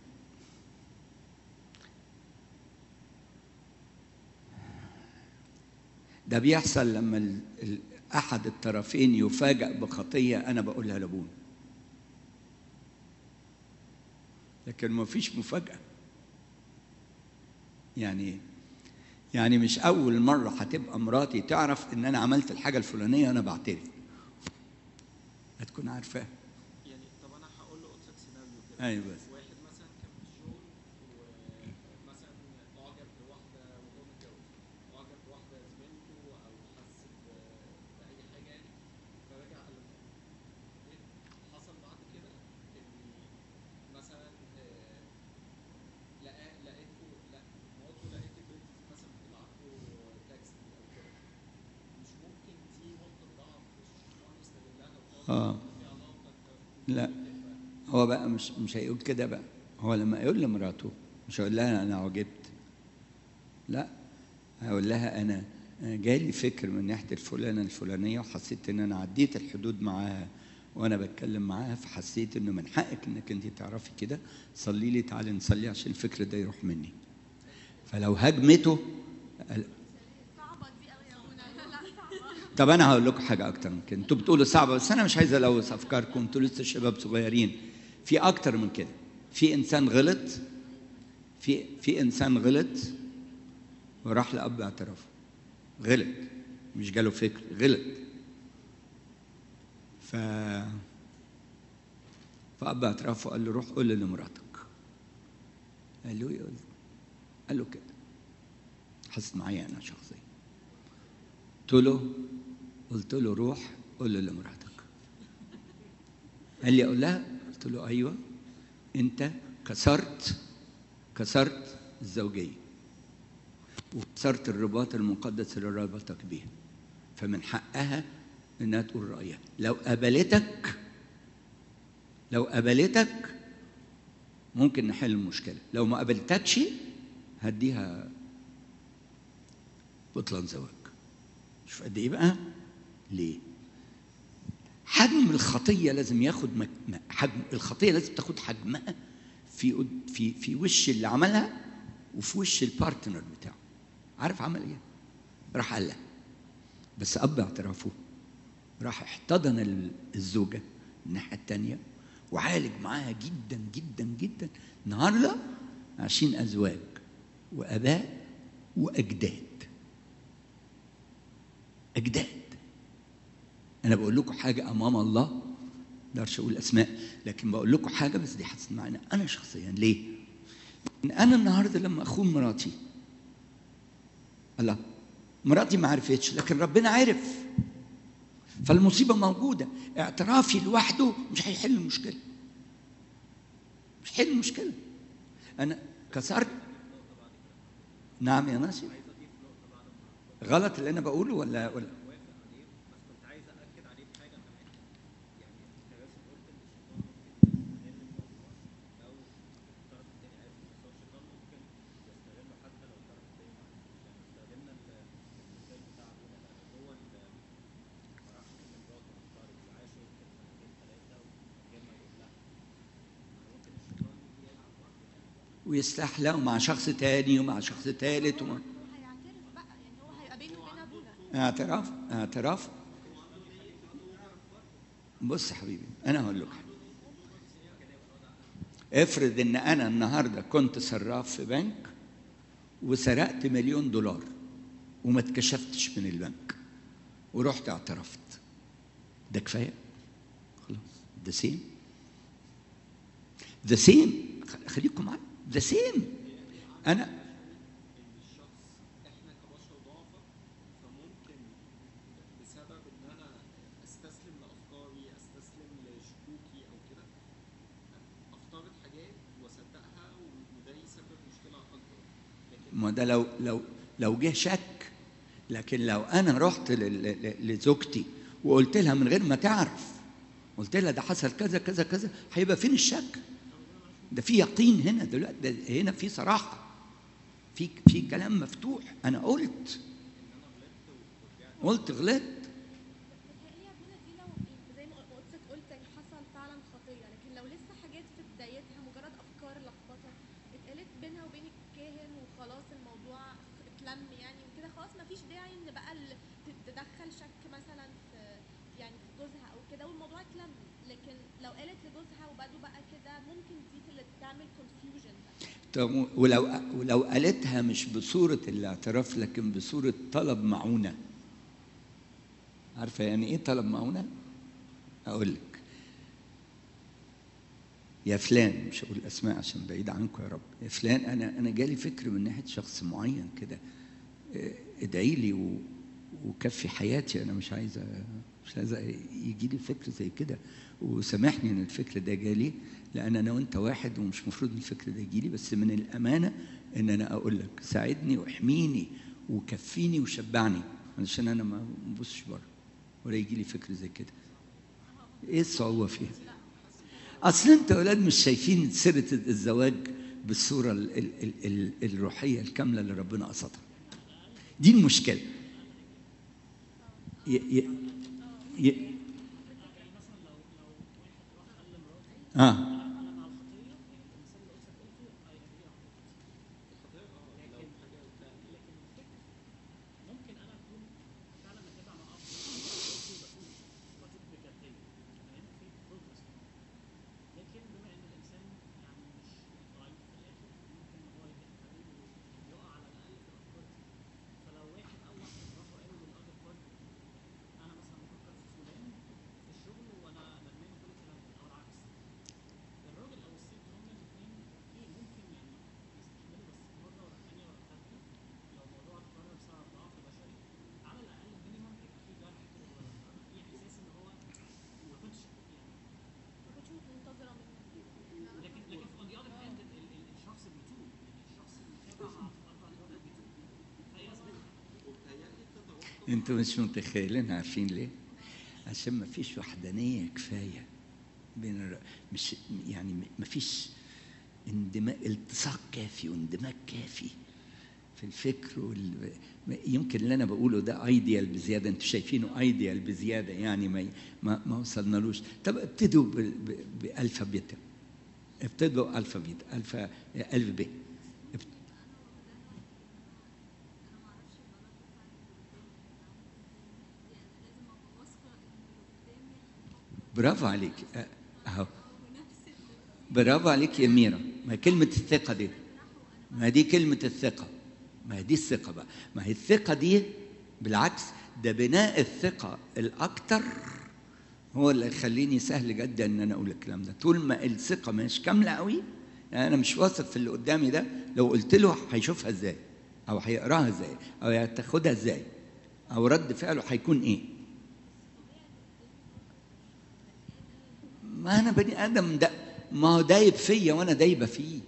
ده بيحصل لما ال... ال... احد الطرفين يفاجأ بخطيه انا بقولها لابونا لكن ما فيش مفاجأة يعني يعني مش أول مرة هتبقى مراتي تعرف إن أنا عملت الحاجة الفلانية وأنا بعترف هتكون عارفاها يعني طب انا هقول له قصه سيناريو كده أيوة بس واحد مثلا كان في الشغل ومثلا اعجب بواحده وهو متجوز اعجب بواحده زميلته او حس ب- باي حاجه يعني فرجع قال لها حصل بعد كده ان مثلا آه، لقى لقيته لا مراته لقيت البنت دي مثلا بتبعت له تكست او كده مش ممكن دي نقطه ضعف في اه لا هو بقى مش مش هيقول كده بقى هو لما يقول لمراته مش هيقول لها انا عجبت لا هقول لها انا أنا جالي فكر من ناحيه الفلانه الفلانيه وحسيت ان انا عديت الحدود معاها وانا بتكلم معاها فحسيت انه من حقك انك انت تعرفي كده صلي لي تعالي نصلي عشان الفكر ده يروح مني فلو هاجمته قال- صعبه دي قوي يا ابونا لا صعبه طب انا هقول لكم حاجه اكتر من كده انتوا بتقولوا صعبه بس انا مش عايز الوث افكاركم انتوا لسه شباب صغيرين في اكتر من كده في انسان غلط في في انسان غلط وراح لاب اعترافه غلط مش جاله فكر غلط ف فاب اعترافه قال له روح قول لمراتك قال له ايه قلت قال له كده حسيت معايا انا شخصيا قلت له قلت له روح قول له لمراتك قال لي اقول لها قلت له ايوه انت كسرت كسرت الزوجيه وكسرت الرباط المقدس اللي ربطك بيه فمن حقها انها تقول رايها لو قبلتك لو قبلتك ممكن نحل المشكله لو ما قبلتكش هديها بطلان زواج شوف قد ايه بقى ليه حجم الخطيه لازم ياخد مك... م- حجم الخطيه لازم تاخد حجمها في قد- في في وش اللي عملها وفي وش البارتنر بتاعه عارف عمل ايه راح قال لها بس اب اعترافه راح احتضن ال- الزوجه الناحيه الثانيه وعالج معاها جدا جدا جدا النهارده عايشين ازواج واباء واجداد اجداد انا بقول لكم حاجه امام الله ما اقدرش اقول اسماء لكن بقول لكم حاجه بس دي حصلت معانا انا شخصيا ليه إن انا النهارده لما اخون مراتي الله مراتي ما عرفتش لكن ربنا عرف فالمصيبه موجوده اعترافي لوحده مش هيحل المشكله مش هيحل المشكله انا كسرت نعم يا ناصر غلط اللي انا بقوله ولا ولا كنت عايز اكد عليه بحاجه كمان يعني انت بس قلت ان الشيطان ممكن يستغل الموضوع لو الطرف الثاني عارف بس هو الشيطان ممكن يستغله حتى لو الطرف الثاني ما عرفش يعني استخدمنا ال- المثال بتاع ابونا ده هو اللي ما راحش من مراته واختارت وعاشوا يمكن سنتين ثلاثه ومن غير ما يقول لها ممكن الشيطان يجي يلعب برضه يعني ويستحلى مع شخص تاني ومع شخص تالت ومع هو هيعترف بقى يعني هو هيبقى بينه وبين ابونا اعتراف اعتراف بص يا حبيبي انا هقول لك حاجة. افرض ان انا النهارده كنت صراف في بنك وسرقت مليون دولار وما اتكشفتش من البنك ورحت اعترفت ده كفايه خلاص ده سيم ذا سيم خليكم معايا ذا سيم انا ان الشخص احنا كبشر ضعفاء فممكن بسبب ان انا استسلم لافكاري استسلم لشكوكي او كده افترض حاجات واصدقها وده يسبب مشكله اكبر لكن ما ده لو لو لو جه شك لكن لو انا رحت ل- ل- لزوجتي وقلت لها من غير ما تعرف قلت لها ده حصل كذا كذا كذا هيبقى فين الشك ده في يقين هنا دلوقتي ده هنا في صراحه في في كلام مفتوح انا قلت قلت غلطت بتهيألي يا ابونا دي لو زي ما قلت قلت يعني حصل فعلا خطيه لكن لو لسه حاجات في بدايتها مجرد افكار لخبطه اتقالت بينها وبين الكاهن وخلاص الموضوع اتلم يعني وكده خلاص مفيش داعي ان بقى ال- ت- تدخل شك مثلا في يعني في جوزها او كده والموضوع اتلم لكن لو قالت لجوزها وبدوا بقى كده ممكن دي اللي تعمل كونفيوجن طب ولو ولو قالتها مش بصورة الاعتراف لكن بصورة طلب معونة عارفة يعني ايه طلب معونة؟ أقول لك يا فلان مش هقول اسماء عشان بعيد عنكم يا رب يا فلان انا انا جالي فكر من ناحيه شخص معين كده اه، ادعي لي و- وكفي حياتي انا مش عايزه مش عايزه يجي لي فكر زي كده وسامحني ان الفكر ده جالي لان انا وانت واحد ومش المفروض الفكر ده يجي لي بس من الامانه ان انا اقول لك ساعدني واحميني وكفيني وشبعني علشان انا ما ببصش بره ولا يجي لي فكر زي كده ايه الصعوبه فيها اصل انت اولاد مش شايفين سيره الزواج بالصوره ال ال ال ال الروحيه الكامله اللي ربنا قصدها دي المشكله ي ي ي اه ممكن انا اكون فعلا متابع مع اب واتوب بجديه تمام في بروجرس لكن بما ان الانسان يعني مش ضعيف في الاخر ممكن ان هو يضحك عليه ويقع على الاقل في الافكار دي فلو واحد او واحد راحوا قالوا للاذر بارتي انا مثلا بفكر في فلان في الشغل وانا ندمان كل الكلام ده او العكس الراجل او الست هما الاثنين اوكي ممكن يعني يستحملوا بس مره ورا الثانيه ورا الثالثه لو الموضوع اتكرر بسبب ضعف بشري على الاقل مينيمم هيبقى في جرح كده ولا في احساس ان هو ما كنتش يعني ما كنتش منتظره منك لكن لكن اون ذا اذر هاند الشخص بيتوب يعني الشخص المتابع مع اربع مرات بيتوب فيثبت وبتهيألي تتوقف انتوا مش متخيلين عارفين ليه؟ عشان ما فيش وحدانيه كفايه بين الر... مش يعني ما فيش اندماج التصاق كافي واندماج كافي في الفكر وال... يمكن اللي انا بقوله ده ايديال بزياده انتوا شايفينه ايديال بزياده يعني ما ما, ما وصلنالوش طب ابتدوا ب... ب... بالفا بيتا ابتدوا الفا بيتا الفا الف ب ابت- برافو عليك أه، اهو برافو عليك يا ميرا ما هي كلمة الثقة دي ما دي كلمة الثقة ما هي دي الثقة بقى ما هي الثقة دي بالعكس ده بناء الثقة الأكتر هو اللي يخليني سهل جدا ان انا اقول الكلام ده طول ما الثقة مش كاملة قوي يعني انا مش واثق في اللي قدامي ده لو قلت له هيشوفها ازاي او هيقراها ازاي او هتاخدها ازاي او رد فعله هيكون ايه ما انا بني ادم ده ما هو دايب فيا وانا دايبه فيه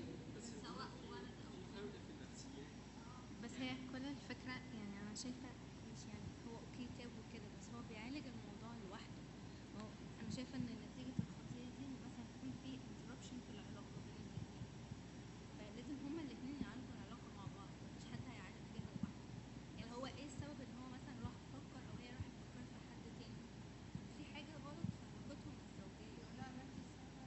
بس هي كل الفكرة يعني أنا شايفة مش يعني هو أوكي تاب وكده بس هو بيعالج الموضوع لوحده ما هو أنا شايفة إن نتيجة الخطية دي إن مثلا يكون في interruption في العلاقة بين الاتنين فلازم هما الاتنين يعالجوا العلاقة مع بعض مفيش حد هيعالج فيها لوحده يعني هو إيه السبب إن هو مثلا راح فكر أو هي راحت فكرت في حد تاني في حاجة غلط في علاقتهم الزوجية لا ما أنت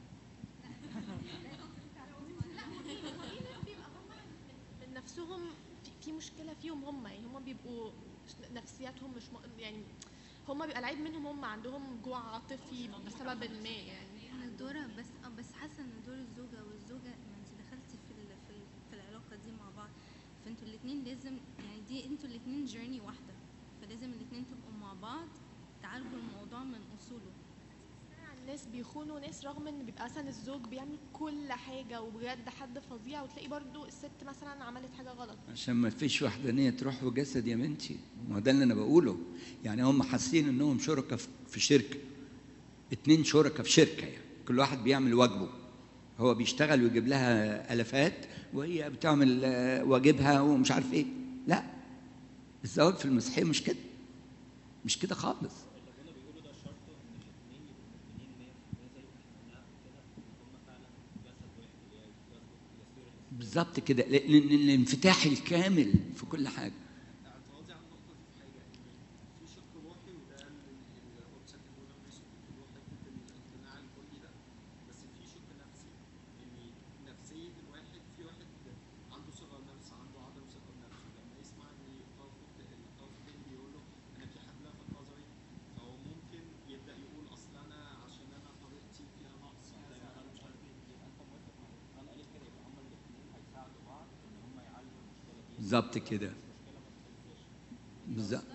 في ناس بيبقى هم من نفسهم في- في مشكله فيهم هم يعني هم بيبقوا نفسياتهم مش م... يعني هم بيبقى العيب منهم هم عندهم جوع عاطفي بسبب ما يعني دورة بس اه بس حاسه ان دور الزوجه والزوجه ما انت دخلتي في ال في, ال في العلاقه دي مع بعض فانتوا الاثنين لازم يعني دي انتوا الاثنين جيرني واحده فلازم الاثنين تبقوا مع بعض تعالجوا الموضوع من اصوله الناس بيخونوا ناس رغم ان بيبقى مثلا الزوج بيعمل كل حاجه وبجد حد فظيع وتلاقي برضو الست مثلا عملت حاجه غلط عشان ما فيش وحدانيه تروح وجسد يا بنتي ما هو ده اللي انا بقوله يعني هم حاسين انهم شركاء في- في شركه اتنين شركاء في شركه يعني كل واحد بيعمل واجبه هو بيشتغل ويجيب لها الافات وهي بتعمل آه، واجبها ومش عارف ايه لا الزواج في المسيحيه مش كده مش كده خالص اللي هنا بيقولوا ده شرط ان الاثنين يبقوا مؤمنين 100% زي ما احنا قلنا قبل كده ان هم فعلا جسد واحد اللي هي يصدق يصير بالظبط كده ل- ل- الانفتاح الكامل في كل حاجه اعتراضي على النقطة دي في حاجة إن في شق روحي وده اللي القدس كتبونا في يوسف اللي هو حتة الاقتناع الكلي ده بس في شق نفسي إن نفسية الواحد في واحد عنده ثقة بنفس عنده عدم ثقة بنفسه لما يسمع إن الطرف الت- الطرف التاني بيقول له أنا في حد لفت نظري فهو ممكن يبدأ يقول أصل أنا عشان أنا طريقتي فيها نقص كذا أنا مش عارف إيه يبقى أنت موافق معايا أنا قالت كده يبقى هما الاتنين هيساعدوا بعض إن هما يعالجوا المشكلة دي بالظبط كده بالظبط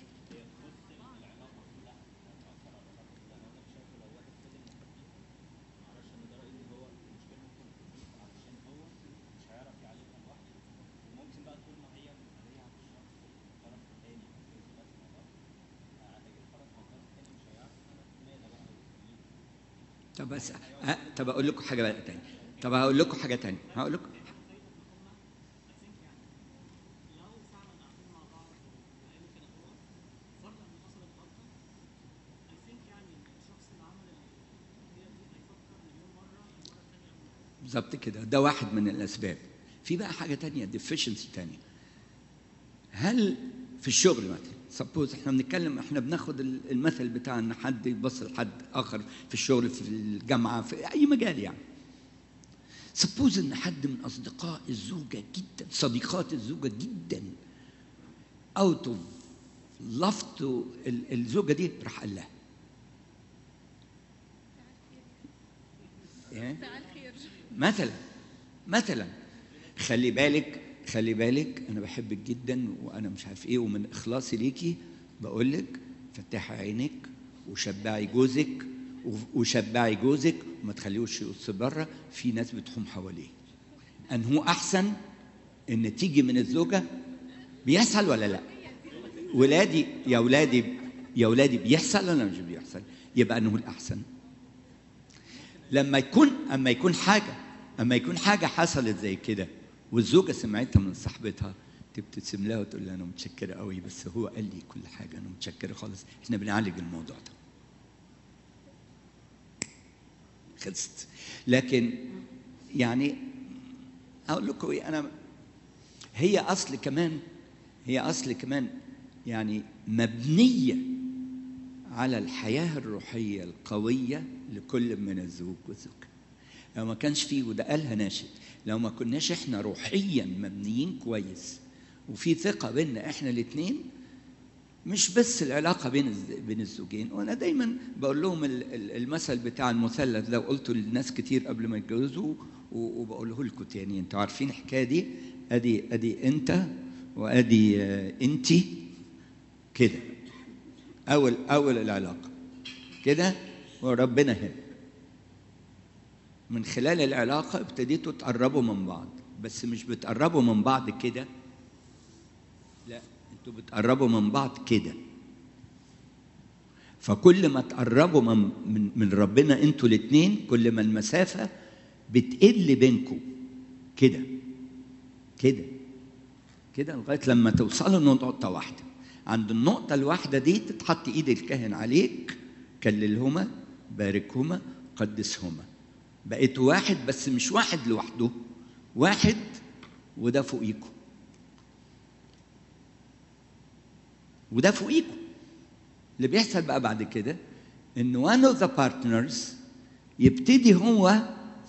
طب بس أه طب اقول لكم حاجه بقى تاني طب هقول لكم حاجه تاني هقول لكم لو فعلا قاعدين مع بعض وقالوا كده هو فرضا ان حصلت غلطه I think يعني ان الشخص اللي عمل بالظبط كده ده واحد من الاسباب في بقى حاجه تانية ديفيشنسي تانية هل في الشغل مثلا سبوز احنا بنتكلم احنا بناخد ال- المثل بتاع ان حد يبص لحد اخر في الشغل في الجامعه في اي مجال يعني سبوز ان حد من اصدقاء الزوجه جدا صديقات الزوجه جدا اوت اوف لاف تو الزوجه دي راح قال لها إيه؟ فعل خير مثلا مثلا خلي بالك خلي بالك انا بحبك جدا وانا مش عارف ايه ومن اخلاصي ليكي بقول لك فتحي عينك وشبعي جوزك و- وشبعي جوزك وما تخليهوش يقص بره في ناس بتحوم حواليه ان هو احسن ان تيجي من الزوجه بيحصل ولا لا ولادي يا ولادي يا ولادي بيحصل ولا مش بيحصل يبقى انه الاحسن لما يكون اما يكون حاجه اما يكون حاجه حصلت زي كده والزوجه سمعتها من صاحبتها تبتسم لها وتقول لها انا متشكره قوي بس هو قال لي كل حاجه انا متشكره خالص احنا بنعالج الموضوع ده خلصت لكن يعني اقول لكم ايه انا هي اصل كمان هي اصل كمان يعني مبنيه على الحياة الروحية القوية لكل من الزوج والزوجة لو ما كانش فيه وده قالها ناشد لو ما كناش احنا روحيا مبنيين كويس وفي ثقة بيننا احنا الاثنين مش بس العلاقة بين الز- بين الزوجين وانا دايما بقول لهم ال- ال- المثل بتاع المثلث ده قلته للناس كتير قبل ما يتجوزوا و- وبقوله لكم تاني انتوا عارفين الحكاية دي ادي ادي انت وادي آه، انتي كده اول اول العلاقه كده وربنا هنا من خلال العلاقه ابتديتوا تقربوا من بعض بس مش بتقربوا من بعض كده لا انتوا بتقربوا من بعض كده فكل ما تقربوا من من, من ربنا انتوا الاثنين كل ما المسافه بتقل بينكم كده كده كده لغايه لما توصلوا لنقطه واحده عند النقطه الواحده دي تتحط ايد الكاهن عليك كللهما باركهما قدسهما بقيت واحد بس مش واحد لوحده واحد وده فوقيكم وده فوقيكم اللي بيحصل بقى بعد كده ان one of the partners يبتدي هو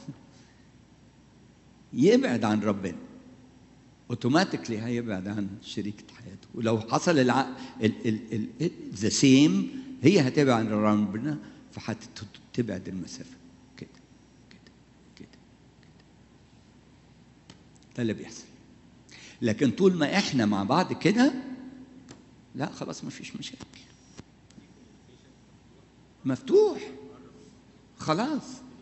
يبعد عن ربنا اوتوماتيكلي هيبعد عن شريكة حياته ولو حصل الع... ال... ال... ال... ذا سيم هي هتبعد عن ربنا فهتبعد المسافة كده كده كده كده ده اللي بيحصل لكن طول ما احنا مع بعض كده لا خلاص ما فيش مشاكل مفتوح خلاص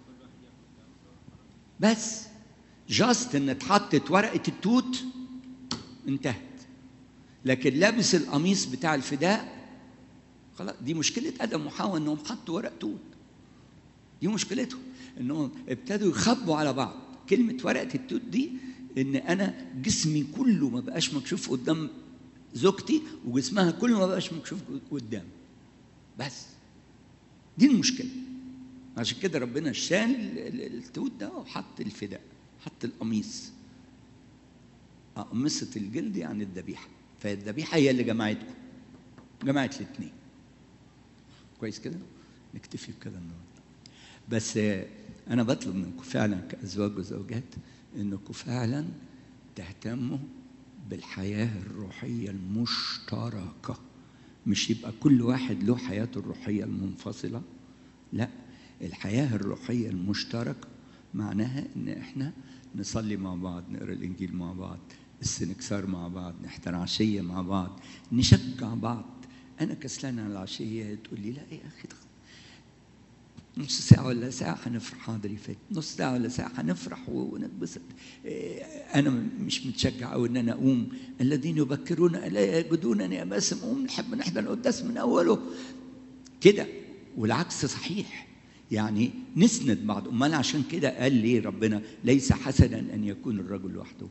بس جاست ان اتحطت ورقه التوت انتهت لكن لابس القميص بتاع الفداء خلاص دي مشكله ادم وحواء انهم حطوا ورق توت دي مشكلتهم انهم ابتدوا يخبوا على بعض كلمه ورقه التوت دي ان انا جسمي كله ما بقاش مكشوف قدام زوجتي وجسمها كله ما بقاش مكشوف قدام بس دي المشكله عشان كده ربنا شال التوت ده وحط الفداء حط القميص أقمصة الجلد يعني الذبيحة فالذبيحة هي اللي جمعتكم جمعت الاثنين كويس كده نكتفي بكده النهارده بس أنا بطلب منكم فعلا كأزواج وزوجات إنكم فعلا تهتموا بالحياة الروحية المشتركة مش يبقى كل واحد له حياته الروحية المنفصلة لا الحياة الروحية المشتركة معناها ان احنا نصلي مع بعض نقرا الانجيل مع بعض السنكسار مع بعض نحضر عشيه مع بعض نشجع بعض انا كسلان على العشيه تقول لي لا يا اخي نص ساعة ولا ساعة هنفرح حاضر يفات نص ساعة ولا ساعة هنفرح ونتبسط أنا مش متشجع أو إن أنا أقوم الذين يبكرون لا يجدونني يا باسم أقوم نحب نحضر القداس من أوله كده والعكس صحيح يعني نسند بعض امال عشان كده قال ليه ربنا ليس حسنا ان يكون الرجل لوحده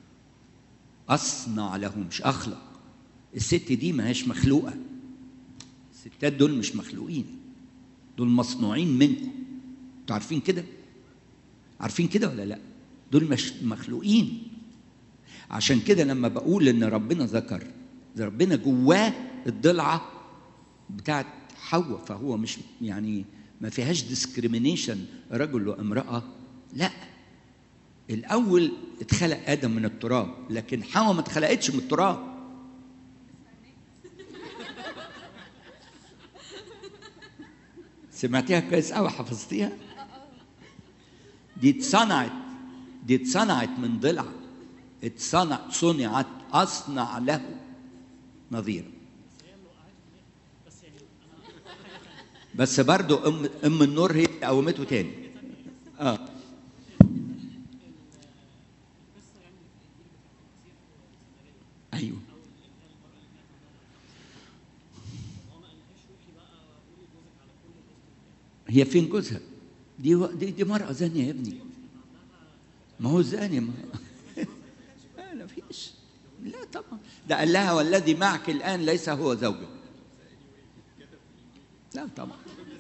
اصنع له مش اخلق الست دي ما هيش مخلوقه الستات دول مش مخلوقين دول مصنوعين منكم انتوا عارفين كده عارفين كده ولا لا دول مش مخلوقين عشان كده لما بقول ان ربنا ذكر ده ربنا جواه الضلعه بتاعت حواء فهو مش يعني ما فيهاش ديسكريمينيشن رجل وامراه لا الاول اتخلق ادم من التراب لكن حواء ما اتخلقتش من التراب سمعتيها كويس قوي حفظتيها دي اتصنعت دي اتصنعت من ضلع اتصنع صنعت اصنع له نظيرا بس برضو ام ام النور هي اللي قومته تاني اه ايوه هي فين جوزها؟ دي و- دي, دي مرأة زانية يا ابني ما هو زاني ما لا لا فيش لا طبعا ده قال لها والذي معك الآن ليس هو زوجك لا طبعا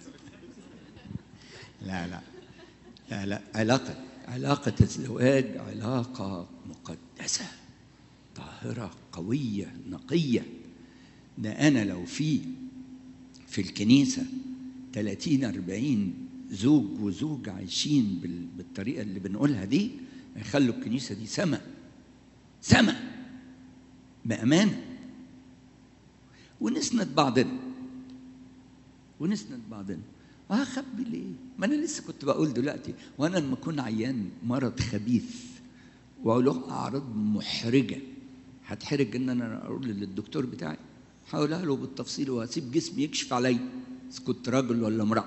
لا لا لا لا علاقة علاقة الزواج علاقة مقدسة طاهرة قوية نقية ده أنا لو في في الكنيسة 30 40 زوج وزوج عايشين بال- بالطريقة اللي بنقولها دي هيخلوا الكنيسة دي سما سما بأمانة ونسند بعضنا ونسند بعضنا وهخبي ليه؟ ما انا لسه كنت بقول دلوقتي وانا لما اكون عيان مرض خبيث وله اعراض محرجه هتحرج ان انا اقول للدكتور بتاعي هقولها له بالتفصيل وهسيب جسمي يكشف عليا اذا كنت راجل ولا امراه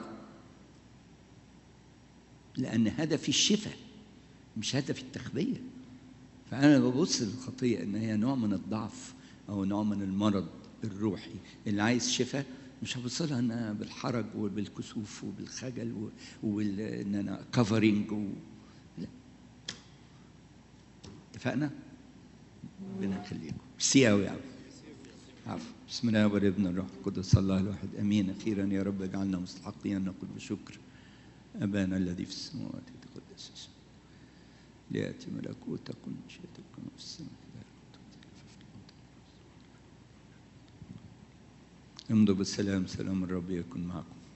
لان هدفي الشفاء مش هدفي التخبيه فانا ببص للخطيه ان هي نوع من الضعف او نوع من المرض الروحي اللي عايز شفاء مش هبص لها ان انا بالحرج وبالكسوف وبالخجل و- وان انا كفرنج و... لا اتفقنا؟ ربنا يخليكم ميرسي قوي قوي عفو بسم الله والابن الروح القدس الله الواحد امين اخيرا يا رب اجعلنا مستحقين ان نقول بشكر ابانا الذي في السماوات يتقدس اسمك لياتي ملكوتك مشيئتك كما في السماء كذلك امضوا بالسلام سلام الرب يكن معكم